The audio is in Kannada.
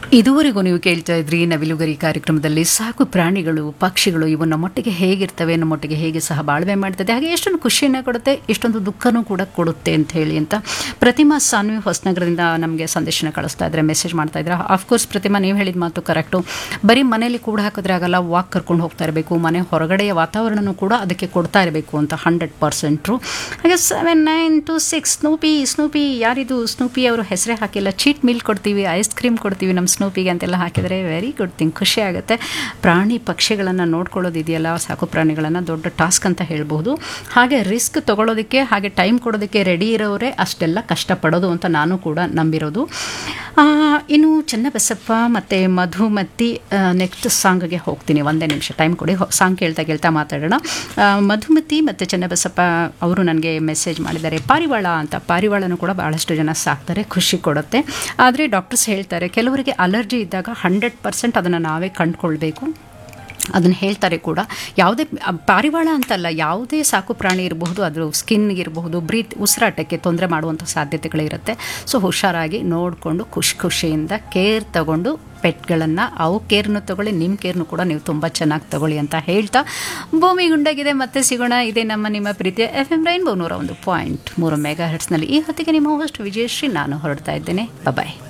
ಇದುವರೆಗೂ ನೀವು ಕೇಳ್ತಾ ಇದ್ರಿ ನವಿಲುಗರಿ ಕಾರ್ಯಕ್ರಮದಲ್ಲಿ ಸಾಕು ಪ್ರಾಣಿಗಳು ಪಕ್ಷಿಗಳು ಇವು ನಮ್ಮೊಟ್ಟಿಗೆ ಹೇಗಿರ್ತವೆ ನಮ್ಮೊಟ್ಟಿಗೆ ಹೇಗೆ ಸಹ ಬಾಳ್ವೆ ಮಾಡ್ತದೆ ಹಾಗೆ ಎಷ್ಟೊಂದು ಖುಷಿಯನ್ನು ಕೊಡುತ್ತೆ ಎಷ್ಟೊಂದು ದುಃಖನೂ ಕೂಡ ಕೊಡುತ್ತೆ ಅಂತ ಹೇಳಿ ಅಂತ ಪ್ರತಿಮಾ ಸಾನ್ವಿ ಹೊಸನಗರದಿಂದ ನಮಗೆ ಸಂದೇಶನ ಕಳಿಸ್ತಾ ಇದ್ರೆ ಮೆಸೇಜ್ ಮಾಡ್ತಾ ಇದ್ರೆ ಅಫ್ಕೋರ್ಸ್ ಪ್ರತಿಮಾ ನೀವು ಹೇಳಿದ ಮಾತು ಕರೆಕ್ಟು ಬರೀ ಮನೇಲಿ ಕೂಡ ಹಾಕಿದ್ರೆ ಆಗಲ್ಲ ವಾಕ್ ಕರ್ಕೊಂಡು ಹೋಗ್ತಾ ಇರಬೇಕು ಮನೆ ಹೊರಗಡೆಯ ವಾತಾವರಣನೂ ಕೂಡ ಅದಕ್ಕೆ ಕೊಡ್ತಾ ಇರಬೇಕು ಅಂತ ಹಂಡ್ರೆಡ್ ಪರ್ಸೆಂಟ್ರು ಹಾಗೆ seven nine two six Snoopy Snoopy ಯಾರಿದು ಸ್ನೂಪಿ ಅವರು ಹೆಸರೇ ಹಾಕಿಲ್ಲ ಚೀಟ್ ಮಿಲ್ ಕೊಡ್ತೀವಿ ಐಸ್ ಕ್ರೀಮ್ ಕೊಡ್ತೀವಿ ನಮ್ಮ ಸ್ನೂಪಿಗೆ ಅಂತೆಲ್ಲ ಹಾಕಿದರೆ ವೆರಿ ಗುಡ್ ಥಿಂಗ್ ಖುಷಿ ಆಗುತ್ತೆ ಪ್ರಾಣಿ ಪಕ್ಷಿಗಳನ್ನು ನೋಡ್ಕೊಳ್ಳೋದಿದೆಯಲ್ಲ ಸಾಕು ಪ್ರಾಣಿಗಳನ್ನು ದೊಡ್ಡ ಟಾಸ್ಕ್ ಅಂತ ಹೇಳ್ಬೋದು ಹಾಗೆ ರಿಸ್ಕ್ ತೊಗೊಳೋದಕ್ಕೆ ಹಾಗೆ ಟೈಮ್ ಕೊಡೋದಕ್ಕೆ ರೆಡಿ ಇರೋರೇ ಅಷ್ಟೆಲ್ಲ ಕಷ್ಟಪಡೋದು ಅಂತ ನಾನು ಕೂಡ ನಂಬಿರೋದು ಆ, ಇನ್ನು ಚನ್ನಬಸಪ್ಪ ಮತ್ತು ಮಧುಮತಿ ನೆಕ್ಸ್ಟ್ ಸಾಂಗ್ಗೆ ಹೋಗ್ತೀನಿ ಒಂದೇ ನಿಮಿಷ ಟೈಮ್ ಕೊಡಿ ಸಾಂಗ್ ಕೇಳ್ತಾ ಕೇಳ್ತಾ ಮಾತಾಡೋಣ ಆ, ಮಧುಮತಿ ಮತ್ತು ಚನ್ನಬಸಪ್ಪ ಅವರು ನನಗೆ ಮೆಸೇಜ್ ಮಾಡಿದ್ದಾರೆ ಪಾರಿವಾಳ ಅಂತ ಪಾರಿವಾಳನೂ ಕೂಡ ಭಾಳಷ್ಟು ಜನ ಸಾಕ್ತಾರೆ ಖುಷಿ ಕೊಡುತ್ತೆ ಆದರೆ ಡಾಕ್ಟರ್ಸ್ ಹೇಳ್ತಾರೆ ಕೆಲವರಿಗೆ ಅಲರ್ಜಿ ಇದ್ದಾಗ ಹಂಡ್ರೆಡ್ ಪರ್ಸೆಂಟ್ ಅದನ್ನು ನಾವೇ ಕಂಡುಕೊಳ್ಬೇಕು ಅದನ್ನು ಹೇಳ್ತಾರೆ ಕೂಡ ಯಾವುದೇ ಅ, ಪಾರಿವಾಳ ಅಂತಲ್ಲ ಯಾವುದೇ ಸಾಕು ಪ್ರಾಣಿ ಇರಬಹುದು ಅದು ಸ್ಕಿನ್ಗೆ ಇರಬಹುದು ಬ್ರೀತ್ ಉಸಿರಾಟಕ್ಕೆ ತೊಂದರೆ ಮಾಡುವಂಥ ಸಾಧ್ಯತೆಗಳಿರುತ್ತೆ ಸೊ ಹುಷಾರಾಗಿ ನೋಡಿಕೊಂಡು ಖುಷಿ ಖುಷಿಯಿಂದ ಕೇರ್ ತಗೊಂಡು ಪೆಟ್ಗಳನ್ನು ಅವು ಕೇರ್ನು ತಗೊಳ್ಳಿ ನಿಮ್ಮ ಕೇರ್ನು ಕೂಡ ನೀವು ತುಂಬ ಚೆನ್ನಾಗಿ ತಗೊಳ್ಳಿ ಅಂತ ಹೇಳ್ತಾ ಭೂಮಿ ಗುಂಡಾಗಿದೆ ಮತ್ತೆ ಸಿಗೋಣ ಇದೇ ನಮ್ಮ ನಿಮ್ಮ ಪ್ರೀತಿಯ ಎಫ್ ಎಮ್ ರೈನ್ಬೋ ನೂರ ಒಂದು ಪಾಯಿಂಟ್ ಮೂರು ಮೆಗಾ ಹೆಡ್ಸ್ನಲ್ಲಿ ಈ ಹೊತ್ತಿಗೆ ನಿಮ್ಮ ಹೋಸ್ಟ್ ವಿಜಯಶ್ರೀ ನಾನು ಹೊರಡ್ತಾ ಇದ್ದೇನೆ ಬಾಯ್